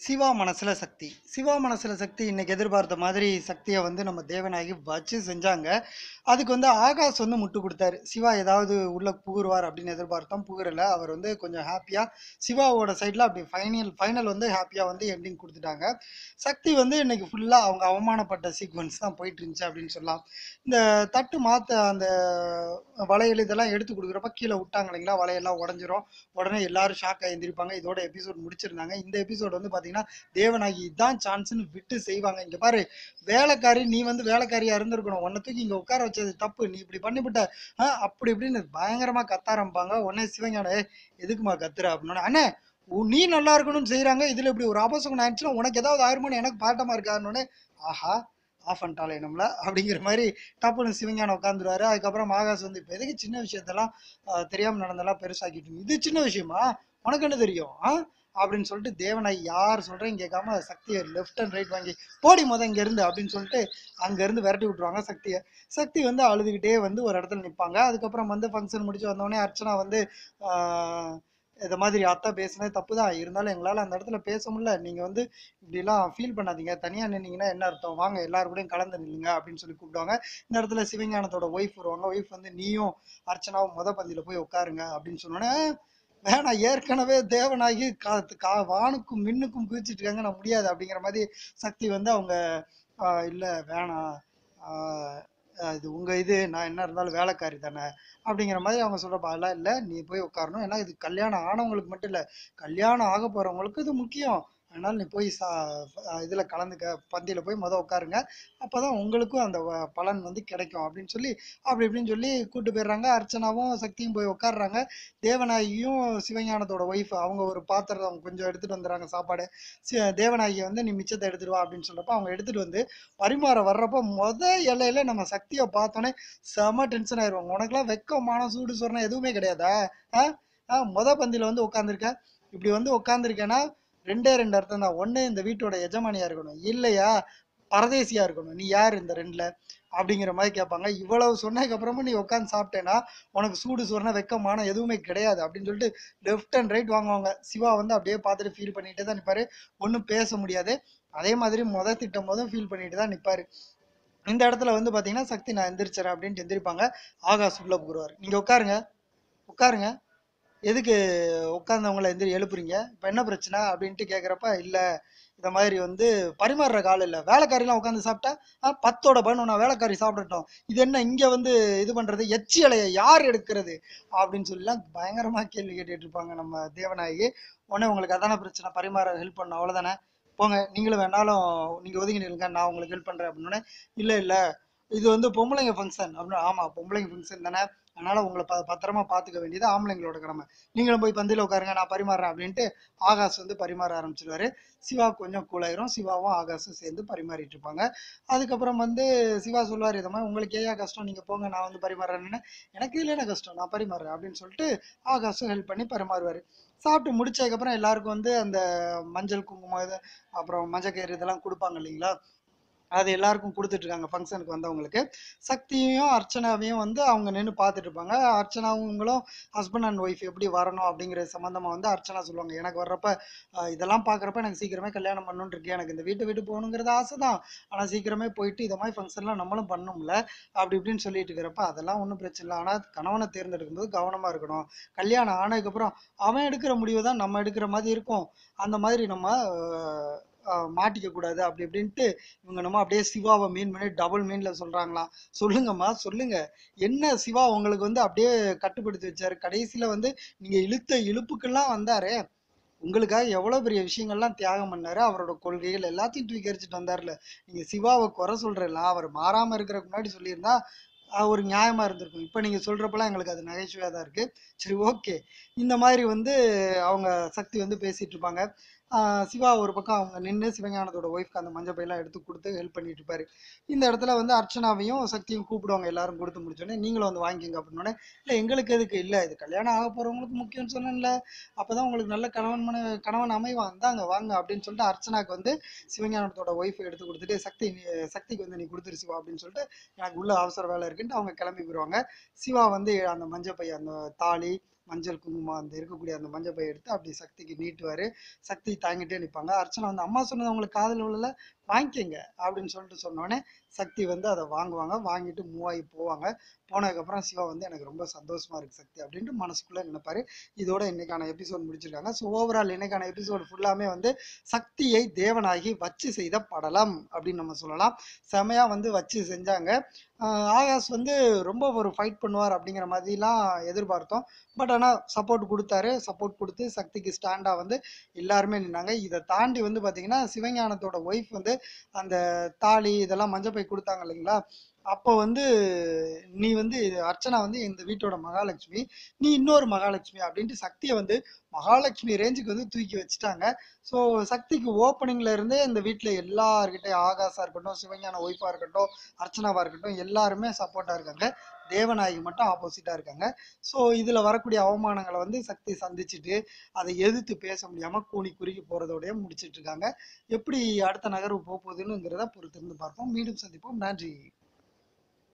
சிவா மனசுல சக்தி சிவா மனசுல சக்தி இன்னைக்கு எதிர்பார்த்த மாதிரி சக்தியை வந்து நம்ம தேவனாகி வச்சு செஞ்சாங்க அதுக்கு வந்து ஆகாஷ் வந்து முட்டு கொடுத்தாரு சிவா ஏதாவது உள்ள புகுருவார் அப்படின்னு எதிர்பார்த்தோம் புகுறல அவர் வந்து கொஞ்சம் ஹாப்பியா சிவாவோட சைட்ல அப்படி ஃபைனல் ஃபைனல் வந்து ஹாப்பியா வந்து எண்டிங் கொடுத்துட்டாங்க சக்தி வந்து இன்னைக்கு ஃபுல்லா அவங்க அவமானப்பட்ட சீக்வன்ஸ் தான் போயிட்டு இருந்துச்சு அப்படின்னு சொல்லலாம் இந்த தட்டு மாத்த அந்த வளையல் இதெல்லாம் எடுத்து கொடுக்குறப்ப கீழே விட்டாங்க இல்லைங்களா வளையெல்லாம் உடஞ்சிரும் உடனே எல்லாரும் ஷாக் ஆகி எந்திரிப்பாங்க இதோட எபிசோட் முடிச்சிருந்தாங்க இந்த எபிசோட் வந்து பாத்தீங்கன்னா தேவனாகி இதான் சான்ஸ்னு விட்டு செய்வாங்க இங்க பாரு வேலைக்காரி நீ வந்து வேலைக்காரியா இருந்திருக்கணும் உன்னை தூக்கி இங்க உட்கார வச்சது தப்பு நீ இப்படி பண்ணிவிட்ட ஆ, அப்படி இப்படின்னு பயங்கரமா கத்த ஆரம்பிப்பாங்க உடனே சிவஞான "ஏய், எதுக்குமா கத்துற அப்படின்னு அண்ணே உ- நீ நல்லா இருக்கணும்னு செய்றாங்க இதுல இப்படி ஒரு அபசகுணம் ஆயிடுச்சுன்னா உனக்கு ஏதாவது ஆயிருமோன்னு எனக்கு பாட்டமா இருக்காருன்னு ஆஹா ஆஃப் பண்ணிட்டாலே நம்மள அப்படிங்கிற மாதிரி டப்புன்னு சிவஞானம் உட்காந்துருவாரு அதுக்கப்புறம் ஆகாஷ் வந்து இப்போ எதுக்கு சின்ன விஷயத்தெல்லாம் ஆஹ், தெரியாம நடந்தெல்லாம் பெருசாக்கிட்டு இருக்கு? இது சின்ன விஷயமா உனக்கு என்ன தெரியும் ஆ அப்படின்னு சொல்லிட்டு தேவனாய் யார் சொல்றேன்னு கேட்காம சக்தியை லெஃப்ட் அண்ட் ரைட் வாங்கி போடி முத இங்க இருந்து அப்படின்னு சொல்லிட்டு அங்க இருந்து விரட்டி விட்டுருவாங்க சக்தியை சக்தி வந்து அழுதுகிட்டே வந்து ஒரு இடத்துல நிப்பாங்க அதுக்கப்புறம் வந்து ஃபங்க்ஷன் முடிச்சு வந்தோடனே அர்ச்சனா வந்து ஆஹ், இந்த மாதிரி அத்தை பேசுனது தப்பு தான் இருந்தாலும் எங்களால் அந்த இடத்துல பேச முடியல நீங்கள் வந்து இப்படிலாம் ஃபீல் பண்ணாதீங்க தனியாக நின்னீங்கன்னா என்ன அர்த்தம் வாங்க எல்லாரும் கூடயும் கலந்து நில்லுங்க அப்படின்னு சொல்லி கூப்பிடுவாங்க இந்த இடத்துல சிவஞானத்தோட ஒய்ஃப் வருவாங்க ஒய்ஃப் வந்து நீயும் அர்ச்சனாவும் முத பந்தியில் போய் உட்காருங்க அப்படின்னு சொன்னோன்னே வேணாம் ஏற்கனவே தேவனாகி கா கா வானுக்கும் மின்னுக்கும் குதிச்சிட்டு இருக்காங்க நான் முடியாது அப்படிங்கிற மாதிரி சக்தி வந்து அவங்க ஆஹ் இல்ல வேணாம் ஆஹ் ஆஹ் இது உங்க இது நான் என்ன இருந்தாலும் வேலைக்காரி தானே அப்படிங்கிற மாதிரி அவங்க சொல்றப்ப அதெல்லாம் இல்லை நீ போய் உட்காரணும் ஏன்னா இது கல்யாணம் ஆனவங்களுக்கு மட்டும் இல்லை கல்யாணம் ஆக போறவங்களுக்கு இது முக்கியம் அதனால நீ போய் சா அஹ் இதுல கலந்துக்க பந்தியில போய் முத உட்காருங்க அப்பதான் உங்களுக்கும் அந்த வ- பலன் வந்து கிடைக்கும் அப்படின்னு சொல்லி அப்படி இப்படின்னு சொல்லி கூட்டு போயிடுறாங்க அர்ச்சனாவும் சக்தியும் போய் உட்காடுறாங்க தேவநாயகியும் சிவஞானத்தோட ஒய்ஃப் அவங்க ஒரு பாத்திரத்தை அவங்க கொஞ்சம் எடுத்துட்டு வந்துடுறாங்க சாப்பாடு சி- தேவநாயகி வந்து நீ மிச்சத்தை எடுத்துட்டு வா அப்படின்னு சொல்றப்ப அவங்க எடுத்துட்டு வந்து பரிமாற வர்றப்ப முத இலையில நம்ம சக்தியை பார்த்தோன்னே செம டென்ஷன் ஆயிடுவாங்க உனக்குலாம் வெக்கமான சூடு சொரணம் எதுவுமே கிடையாதா ஆ ஆ முத பந்தியில வந்து உட்காந்துருக்க இப்படி வந்து உட்காந்துருக்கேன்னா ரெண்டே ரெண்டு அர்த்தம் தான் ஒண்ணு இந்த வீட்டோட எஜமானியா இருக்கணும் இல்லையா பரதேசியா இருக்கணும் நீ யார் இந்த ரெண்டுல அப்படிங்கிற மாதிரி கேட்பாங்க இவ்வளவு சொன்னதுக்கு அப்புறமும் நீ உட்காந்து சாப்பிட்டேன்னா உனக்கு சூடு சொரண வெக்கமான எதுவுமே கிடையாது அப்படின்னு சொல்லிட்டு லெஃப்ட் அண்ட் ரைட் வாங்குவாங்க சிவா வந்து அப்படியே பார்த்துட்டு ஃபீல் பண்ணிட்டே தான் நிப்பாரு ஒன்றும் பேச முடியாது அதே மாதிரி முத திட்டம் போதும் ஃபீல் பண்ணிட்டு தான் நிப்பாரு இந்த இடத்துல வந்து பாத்தீங்கன்னா சக்தி நான் எந்திரிச்சிடறேன் அப்படின்ட்டு எந்திரிப்பாங்க ஆகாஷ் உள்ள புகுருவார் நீங்க உட்காருங்க உட்காருங்க எதுக்கு உட்கார்ந்தவங்கள எந்திரி எழுப்புறீங்க இப்போ என்ன பிரச்சனை அப்படின்ட்டு கேட்குறப்ப இல்லை இந்த மாதிரி வந்து பரிமாறுற கால் இல்லை வேலைக்காரிலாம் உட்காந்து சாப்பிட்டா ஆ, பத்தோட பண்ணு நான் வேலைக்காரி சாப்பிடட்டும் இது என்ன இங்கே வந்து இது பண்ணுறது எச்சி இலையை யார் எடுக்கிறது அப்படின்னு சொல்லிலாம் பயங்கரமாக கேள்வி கேட்டுட்டு இருப்பாங்க நம்ம தேவநாயகி உடனே உங்களுக்கு அதான பிரச்சனை பரிமாற ஹெல்ப் பண்ண அவ்வளோதானே போங்க நீங்களும் வேணாலும் நீங்கள் ஒதுங்கி நில்லுங்க நான் உங்களுக்கு ஹெல்ப் பண்ணுறேன் அப்படின்னு இல்லை இல்லை இது வந்து பொம்பளைங்க ஃபங்க்ஷன் அப்படின்னு ஆமாம் பொம்பளைங்க ஃபங்க்ஷன் தானே அதனால உங்களை ப பத்திரமா பார்த்துக்க வேண்டியது ஆம்பளைங்களோட கடமை நீங்களும் போய் பந்தியில் உட்காருங்க நான் பரிமாறுறேன் அப்படின்ட்டு ஆகாஷ் வந்து பரிமாற ஆரம்பிச்சிருவாரு சிவா கொஞ்சம் கூலாயிரும் சிவாவும் ஆகாஷும் சேர்ந்து பரிமாறிட்டு இருப்பாங்க அதுக்கப்புறம் வந்து சிவா சொல்லுவார் இதை மாதிரி உங்களுக்கு ஏயா கஷ்டம் நீங்கள் போங்க நான் வந்து பரிமாறுறேன்னு எனக்கு இதில் என்ன கஷ்டம் நான் பரிமாறுறேன் அப்படின்னு சொல்லிட்டு ஆகாஷும் ஹெல்ப் பண்ணி பரிமாறுவார் சாப்பிட்டு முடிச்சதுக்கப்புறம் எல்லாருக்கும் வந்து அந்த மஞ்சள் குங்குமம் இது அப்புறம் மஞ்சக்கயிறு இதெல்லாம் கொடுப்பாங்க இல்லைங்களா அது எல்லாருக்கும் கொடுத்துட்டு இருக்காங்க ஃபங்க்ஷனுக்கு வந்தவங்களுக்கு சக்தியையும் அர்ச்சனாவையும் வந்து அவங்க நின்று பார்த்துட்டு இருப்பாங்க அர்ச்சனாவங்களும் ஹஸ்பண்ட் அண்ட் ஒய்ஃப் எப்படி வரணும் அப்படிங்கிற சம்மந்தமா வந்து அர்ச்சனா சொல்லுவாங்க எனக்கு வர்றப்ப ஆஹ் இதெல்லாம் பார்க்குறப்ப எனக்கு சீக்கிரமே கல்யாணம் பண்ணணும்னு இருக்கு எனக்கு இந்த வீட்டை விட்டு போகணுங்கிறது ஆசை தான் ஆனால் சீக்கிரமே போயிட்டு இதை மாதிரி ஃபங்க்ஷன்லாம் நம்மளும் பண்ணணும்ல அப்படி இப்படின்னு சொல்லிட்டு இருக்கிறப்ப அதெல்லாம் ஒன்றும் பிரச்சனை இல்லை ஆனால் கணவனை தேர்ந்தெடுக்கும் போது கவனமாக இருக்கணும் கல்யாணம் ஆனதுக்கப்புறம் அவன் எடுக்கிற முடிவு தான் நம்ம எடுக்கிற மாதிரி இருக்கும் அந்த மாதிரி நம்ம ஆஹ், ஆஹ், மாட்டிக்க கூடாது அப்படி இப்படின்ட்டு இவங்க நம்ம அப்படியே சிவாவை மீன் பண்ணி டபுள் மீன்ல சொல்றாங்களாம் சொல்லுங்கம்மா சொல்லுங்க என்ன சிவா உங்களுக்கு வந்து அப்படியே கட்டுப்படுத்தி வச்சாரு கடைசியில வந்து நீங்க இழுத்த இழுப்புக்கெல்லாம் வந்தாரே உங்களுக்காக எவ்வளவு பெரிய விஷயங்கள்லாம் தியாகம் பண்ணாரு அவரோட கொள்கைகள் எல்லாத்தையும் தூக்கி எறிச்சிட்டு வந்தாருல நீங்க சிவாவை குறை சொல்றல அவர் மாறாம இருக்கிறதுக்கு முன்னாடி சொல்லியிருந்தா ஆஹ், ஒரு நியாயமா இருந்திருக்கும் இப்போ நீங்க சொல்றப்பெல்லாம் எங்களுக்கு அது நகைச்சுவையா தான் இருக்கு சரி ஓகே இந்த மாதிரி வந்து அவங்க சக்தி வந்து பேசிட்டு இருப்பாங்க ஆஹ் சிவா ஒரு பக்கம் அவங்க நின்று சிவஞானத்தோட ஒய்ஃப்க்கு அந்த மஞ்சள் பையெல்லாம் எடுத்து கொடுத்து ஹெல்ப் பண்ணிட்டு இருப்பாரு இந்த இடத்துல வந்து அர்ச்சனாவையும் சக்தியும் கூப்பிடுவாங்க எல்லாரும் கொடுத்து முடிச்சோடனே நீங்களும் வந்து வாங்கிக்கங்க அப்படின்னோடனே இல்லை எங்களுக்கு எதுக்கு இல்லை இது கல்யாணம் ஆக போறவங்களுக்கு முக்கியம்னு சொன்னேன்ல அப்பதான் உங்களுக்கு நல்ல கணவன் மன கணவன் அமைவான் வந்தாங்க வாங்க அப்படின்னு சொல்லிட்டு அர்ச்சனாக்கு வந்து சிவஞானத்தோட ஒய்ஃப் எடுத்து கொடுத்துட்டு சக்தி நீ- சக்திக்கு வந்து நீ கொடுத்துரு சிவா அப்படின்னு சொல்லிட்டு எனக்கு உள்ள அவசர வேலை இருக்குன்ட்டு அவங்க கிளம்பி போயிடுவாங்க சிவா வந்து அந்த மஞ்சள் பை அந்த தாலி மஞ்சள் குங்குமம் அந்த இருக்கக்கூடிய அந்த மஞ்சள் பை எடுத்து அப்படி சக்திக்கு நீட்டுவாரு சக்தி தாங்கிட்டே நிற்பாங்க அர்ச்சனா வந்து அம்மா சொன்னது உங்களுக்கு காதில் விழல வாங்கிக்கங்க அப்படின்னு சொல்லிட்டு சொன்னோடனே சக்தி வந்து அதை வாங்குவாங்க வாங்கிட்டு மூவ் ஆகி போவாங்க போனதுக்கப்புறம் சிவா வந்து எனக்கு ரொம்ப சந்தோஷமா இருக்கு சக்தி அப்படின்ட்டு மனசுக்குள்ள நினைப்பாரு இதோட இன்னைக்கான எபிசோட் முடிச்சிருக்காங்க ஸோ ஓவரால் இன்னைக்கான எபிசோட் ஃபுல்லாமே வந்து சக்தியை தேவனாகி வச்சு செய்த படலம் அப்படின்னு நம்ம சொல்லலாம் செமையா வந்து வச்சு செஞ்சாங்க ஆஹ் ஆகாஷ் வந்து ரொம்ப ஒரு ஃபைட் பண்ணுவார் அப்படிங்கிற மாதிரிலாம் எதிர்பார்த்தோம் பட் ஆனால் சப்போர்ட் கொடுத்தாரு சப்போர்ட் கொடுத்து சக்திக்கு ஸ்டாண்டாக வந்து எல்லாருமே நின்னாங்க இதை தாண்டி வந்து பார்த்தீங்கன்னா சிவஞானத்தோட ஒய்ஃப் வந்து அந்த தாலி இதெல்லாம் மஞ்சப்பை கொடுத்தாங்க இல்லைங்களா அப்போ வந்து நீ வந்து அர்ச்சனா வந்து இந்த வீட்டோட மகாலட்சுமி நீ இன்னொரு மகாலட்சுமி அப்படின்ட்டு சக்தியை வந்து மகாலட்சுமி ரேஞ்சுக்கு வந்து தூக்கி வச்சுட்டாங்க ஸோ சக்திக்கு ஓப்பனிங்ல இருந்தே இந்த வீட்டில் எல்லார்கிட்டையும் ஆகாஷா இருக்கட்டும் சிவஞான ஒய்ஃபா இருக்கட்டும் அர்ச்சனாவா இருக்கட்டும் எல்லாருமே சப்போர்ட்டா இருக்காங்க தேவநாயகி மட்டும் ஆப்போசிட்டா இருக்காங்க ஸோ இதுல வரக்கூடிய அவமானங்களை வந்து சக்தி சந்திச்சுட்டு அதை எதிர்த்து பேச முடியாம கூனி குறுகி போறதோடய முடிச்சிட்டு இருக்காங்க எப்படி அடுத்த நகர்வு போக போகுதுன்னுங்கிறத பொறுத்திருந்து பார்ப்போம் மீண்டும் சந்திப்போம் நன்றி